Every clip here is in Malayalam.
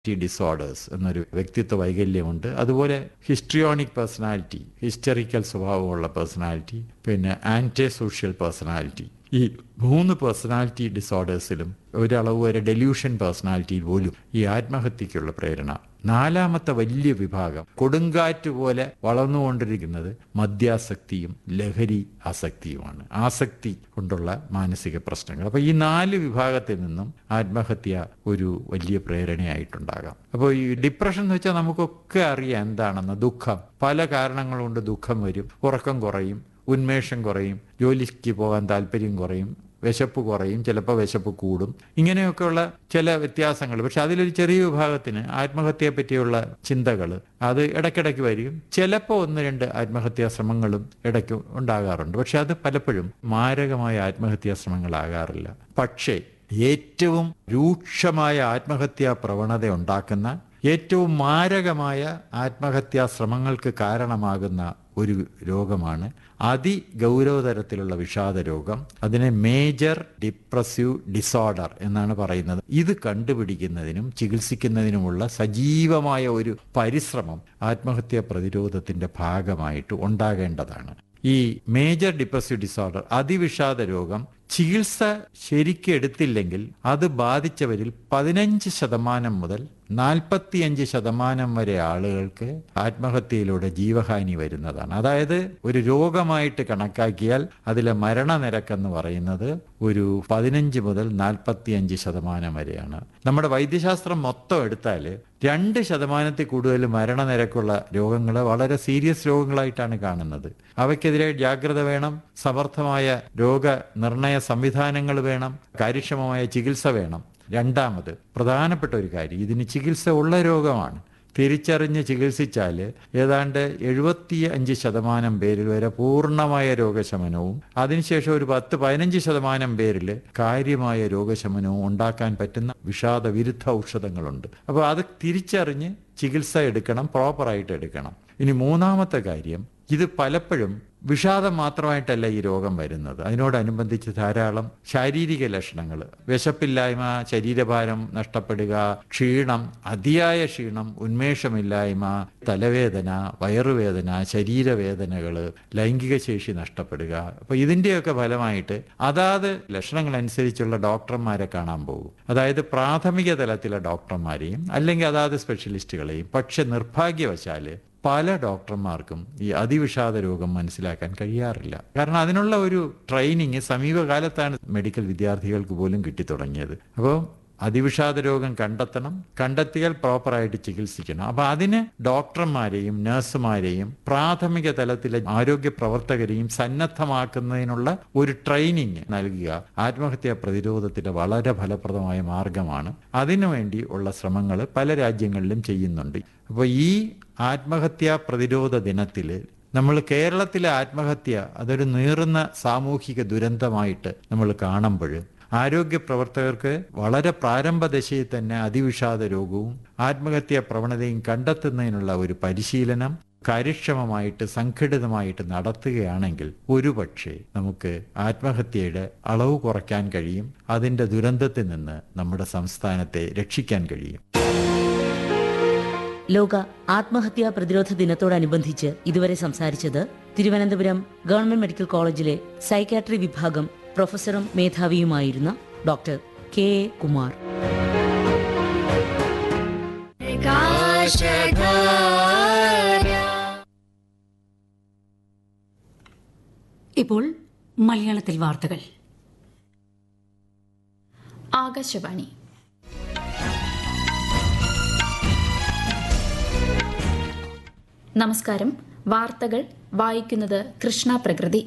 ഡിസോർഡേഴ്സ് എന്നൊരു വ്യക്തിത്വ വൈകല്യമുണ്ട് അതുപോലെ ഹിസ്ട്രിയോണിക് പേഴ്സണാലിറ്റി ഹിസ്റ്ററിക്കൽ സ്വഭാവമുള്ള പേഴ്സണാലിറ്റി പിന്നെ ആന്റി സോഷ്യൽ പേഴ്സണാലിറ്റി ഈ മൂന്ന് പേഴ്സണാലിറ്റി ഡിസോർഡേഴ്സിലും ഒരളവ് വരെ ഡെല്യൂഷൻ പേഴ്സണാലിറ്റിയിൽ പോലും ഈ ആത്മഹത്യക്കുള്ള പ്രേരണ നാലാമത്തെ വലിയ വിഭാഗം കൊടുങ്കാറ്റ് പോലെ വളർന്നുകൊണ്ടിരിക്കുന്നത് മദ്യാസക്തിയും ലഹരി ആസക്തിയുമാണ് ആസക്തി കൊണ്ടുള്ള മാനസിക പ്രശ്നങ്ങൾ അപ്പൊ ഈ നാല് വിഭാഗത്തിൽ നിന്നും ആത്മഹത്യ ഒരു വലിയ പ്രേരണയായിട്ടുണ്ടാകാം അപ്പോൾ ഈ ഡിപ്രഷൻ എന്ന് വെച്ചാൽ നമുക്കൊക്കെ അറിയാം എന്താണെന്ന് ദുഃഖം പല കാരണങ്ങൾ കൊണ്ട് ദുഃഖം വരും ഉറക്കം കുറയും ഉന്മേഷം കുറയും ജോലിക്ക് പോകാൻ താല്പര്യം കുറയും വിശപ്പ് കുറയും ചിലപ്പോൾ വിശപ്പ് കൂടും ഇങ്ങനെയൊക്കെയുള്ള ചില വ്യത്യാസങ്ങൾ പക്ഷെ അതിലൊരു ചെറിയ വിഭാഗത്തിന് ആത്മഹത്യയെ പറ്റിയുള്ള ചിന്തകൾ അത് ഇടയ്ക്കിടയ്ക്ക് വരും ചിലപ്പോൾ ഒന്ന് രണ്ട് ആത്മഹത്യാ ശ്രമങ്ങളും ഇടയ്ക്ക് ഉണ്ടാകാറുണ്ട് പക്ഷെ അത് പലപ്പോഴും മാരകമായ ആത്മഹത്യാ ശ്രമങ്ങളാകാറില്ല പക്ഷേ ഏറ്റവും രൂക്ഷമായ ആത്മഹത്യാ പ്രവണത ഉണ്ടാക്കുന്ന ഏറ്റവും മാരകമായ ആത്മഹത്യാ ശ്രമങ്ങൾക്ക് കാരണമാകുന്ന ഒരു രോഗമാണ് അതിഗൗരവതരത്തിലുള്ള വിഷാദ രോഗം അതിനെ മേജർ ഡിപ്രസീവ് ഡിസോർഡർ എന്നാണ് പറയുന്നത് ഇത് കണ്ടുപിടിക്കുന്നതിനും ചികിത്സിക്കുന്നതിനുമുള്ള സജീവമായ ഒരു പരിശ്രമം ആത്മഹത്യാ പ്രതിരോധത്തിന്റെ ഭാഗമായിട്ട് ഉണ്ടാകേണ്ടതാണ് ഈ മേജർ ഡിപ്രസീവ് ഡിസോർഡർ അതിവിഷാദ രോഗം ചികിത്സ ശരിക്കും എടുത്തില്ലെങ്കിൽ അത് ബാധിച്ചവരിൽ പതിനഞ്ച് ശതമാനം മുതൽ നാൽപ്പത്തിയഞ്ച് ശതമാനം വരെ ആളുകൾക്ക് ആത്മഹത്യയിലൂടെ ജീവഹാനി വരുന്നതാണ് അതായത് ഒരു രോഗമായിട്ട് കണക്കാക്കിയാൽ അതിലെ മരണനിരക്കെന്ന് പറയുന്നത് ഒരു പതിനഞ്ച് മുതൽ നാൽപ്പത്തിയഞ്ച് ശതമാനം വരെയാണ് നമ്മുടെ വൈദ്യശാസ്ത്രം മൊത്തം എടുത്താൽ രണ്ട് ശതമാനത്തിൽ കൂടുതൽ മരണനിരക്കുള്ള രോഗങ്ങൾ വളരെ സീരിയസ് രോഗങ്ങളായിട്ടാണ് കാണുന്നത് അവയ്ക്കെതിരെ ജാഗ്രത വേണം സമർത്ഥമായ രോഗനിർണയ സംവിധാനങ്ങൾ വേണം കാര്യക്ഷമമായ ചികിത്സ വേണം രണ്ടാമത് പ്രധാനപ്പെട്ട ഒരു കാര്യം ഇതിന് ചികിത്സ ഉള്ള രോഗമാണ് തിരിച്ചറിഞ്ഞ് ചികിത്സിച്ചാൽ ഏതാണ്ട് എഴുപത്തി അഞ്ച് ശതമാനം പേരിൽ വരെ പൂർണ്ണമായ രോഗശമനവും അതിനുശേഷം ഒരു പത്ത് പതിനഞ്ച് ശതമാനം പേരിൽ കാര്യമായ രോഗശമനവും ഉണ്ടാക്കാൻ പറ്റുന്ന വിഷാദ വിരുദ്ധ ഔഷധങ്ങളുണ്ട് അപ്പോൾ അത് തിരിച്ചറിഞ്ഞ് ചികിത്സ എടുക്കണം പ്രോപ്പറായിട്ട് എടുക്കണം ഇനി മൂന്നാമത്തെ കാര്യം ഇത് പലപ്പോഴും വിഷാദം മാത്രമായിട്ടല്ല ഈ രോഗം വരുന്നത് അതിനോടനുബന്ധിച്ച് ധാരാളം ശാരീരിക ലക്ഷണങ്ങൾ വിശപ്പില്ലായ്മ ശരീരഭാരം നഷ്ടപ്പെടുക ക്ഷീണം അതിയായ ക്ഷീണം ഉന്മേഷമില്ലായ്മ തലവേദന വയറുവേദന ശരീരവേദനകൾ ലൈംഗിക ശേഷി നഷ്ടപ്പെടുക അപ്പൊ ഇതിന്റെയൊക്കെ ഫലമായിട്ട് അതാത് ലക്ഷണങ്ങൾ അനുസരിച്ചുള്ള ഡോക്ടർമാരെ കാണാൻ പോകും അതായത് പ്രാഥമിക തലത്തിലെ ഡോക്ടർമാരെയും അല്ലെങ്കിൽ അതാത് സ്പെഷ്യലിസ്റ്റുകളെയും പക്ഷെ നിർഭാഗ്യവശാല് പല ഡോക്ടർമാർക്കും ഈ അതിവിഷാദ രോഗം മനസ്സിലാക്കാൻ കഴിയാറില്ല കാരണം അതിനുള്ള ഒരു ട്രെയിനിങ് സമീപകാലത്താണ് മെഡിക്കൽ വിദ്യാർത്ഥികൾക്ക് പോലും കിട്ടിത്തുടങ്ങിയത് അപ്പോൾ അതിവിഷാദ രോഗം കണ്ടെത്തണം കണ്ടെത്തിയാൽ പ്രോപ്പറായിട്ട് ചികിത്സിക്കണം അപ്പൊ അതിന് ഡോക്ടർമാരെയും നഴ്സുമാരെയും പ്രാഥമിക തലത്തിലെ ആരോഗ്യ പ്രവർത്തകരെയും സന്നദ്ധമാക്കുന്നതിനുള്ള ഒരു ട്രെയിനിങ് നൽകുക ആത്മഹത്യാ പ്രതിരോധത്തിന്റെ വളരെ ഫലപ്രദമായ മാർഗമാണ് അതിനുവേണ്ടി ഉള്ള ശ്രമങ്ങൾ പല രാജ്യങ്ങളിലും ചെയ്യുന്നുണ്ട് അപ്പോൾ ഈ ആത്മഹത്യാ പ്രതിരോധ ദിനത്തിൽ നമ്മൾ കേരളത്തിലെ ആത്മഹത്യ അതൊരു നീറുന്ന സാമൂഹിക ദുരന്തമായിട്ട് നമ്മൾ കാണുമ്പോൾ ആരോഗ്യ പ്രവർത്തകർക്ക് വളരെ പ്രാരംഭ ദശയിൽ തന്നെ അതിവിഷാദ രോഗവും ആത്മഹത്യാ പ്രവണതയും കണ്ടെത്തുന്നതിനുള്ള ഒരു പരിശീലനം കാര്യക്ഷമമായിട്ട് സംഘടിതമായിട്ട് നടത്തുകയാണെങ്കിൽ ഒരുപക്ഷെ നമുക്ക് ആത്മഹത്യയുടെ അളവ് കുറയ്ക്കാൻ കഴിയും അതിന്റെ ദുരന്തത്തിൽ നിന്ന് നമ്മുടെ സംസ്ഥാനത്തെ രക്ഷിക്കാൻ കഴിയും ലോക ആത്മഹത്യാ പ്രതിരോധ ദിനത്തോടനുബന്ധിച്ച് ഇതുവരെ സംസാരിച്ചത് തിരുവനന്തപുരം ഗവൺമെന്റ് മെഡിക്കൽ കോളേജിലെ സൈക്കാട്രി വിഭാഗം പ്രൊഫസറും മേധാവിയുമായിരുന്ന ഡോക്ടർ കെ എ കുമാർ ഇപ്പോൾ മലയാളത്തിൽ വാർത്തകൾ ആകാശവാണി നമസ്കാരം വാർത്തകൾ വായിക്കുന്നത് കൃഷ്ണ പ്രകൃതി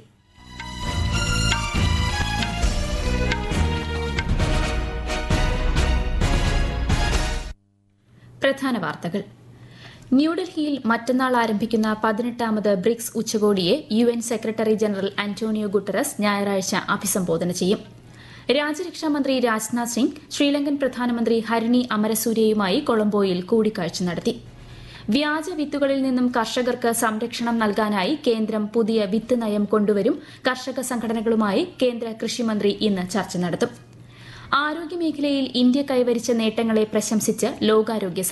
പ്രധാന വാർത്തകൾ ന്യൂഡൽഹിയിൽ മറ്റന്നാൾ ആരംഭിക്കുന്ന പതിനെട്ടാമത് ബ്രിക്സ് ഉച്ചകോടിയെ U N secretary general Antonio Guterres ഞായറാഴ്ച അഭിസംബോധന ചെയ്യും രാജ്യരക്ഷാമന്ത്രി രാജ്നാഥ് സിംഗ് ശ്രീലങ്കൻ പ്രധാനമന്ത്രി ഹരിണി അമരസൂര്യയുമായി കൊളംബോയിൽ കൂടിക്കാഴ്ച നടത്തി വ്യാജ വിത്തുകളിൽ നിന്നും കർഷകർക്ക് സംരക്ഷണം നൽകാനായി കേന്ദ്രം പുതിയ വിത്ത് നയം കൊണ്ടുവരും കർഷക സംഘടനകളുമായി കേന്ദ്ര കൃഷിമന്ത്രി ഇന്ന് ചർച്ച നടത്തും ആരോഗ്യമേഖലയിൽ ഇന്ത്യ കൈവരിച്ച നേട്ടങ്ങളെ പ്രശംസിച്ച് ലോകാരോഗ്യ